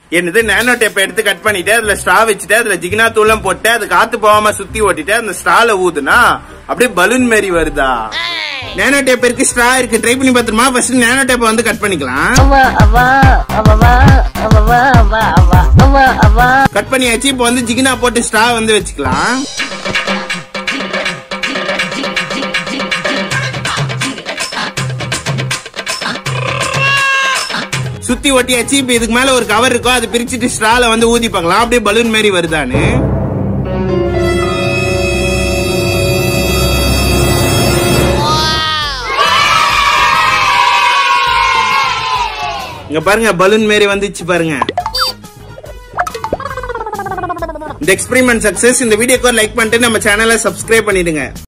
என்னது nano tape எடுத்து cut பண்ணிட்டு அதுல ஸ்ட்ரா வச்சுட்டு அதுல ஜிகினா தூளம் போட்டு அது காத்து போகாம சுத்தி ஓட்டிட்டு அந்த ஸ்ட்ரால ஊதுனா அப்படியே பலூன் மாரி வருதா நேனோ டேப் இருக்கு ஸ்ட்ரா இருக்கு ட்ரை பண்ணி பார்த்துமா ஃபர்ஸ்ட் நேனோ டேப் வந்து கட் பண்ணிக்கலாம் அவா அவா அவவா அவவா அவா அவா அவா அவா கட் பண்ணியாச்சு இப்போ வந்து ஜிகினா போட்டு ஸ்ட்ரா வந்து வச்சுக்கலாம் சுத்தி ஒட்டியாச்சு இப்ப இதுக்கு மேல ஒரு கவர் இருக்கும் அது பிரிச்சுட்டு ஸ்ட்ரால வந்து ஊதி பார்க்கலாம் அப்படியே பலூன் மாதிரி வருதான்னு இங்க பாருங்க பலூன் மாரி வந்துச்சு பாருங்க இந்த எக்ஸ்பெரிமெண்ட் சக்சஸ் இந்த வீடியோக்கு லைக் பண்ணிட்டு நம்ம சேனலை சப்ஸ்கிரைப் பண்ணிடுங்க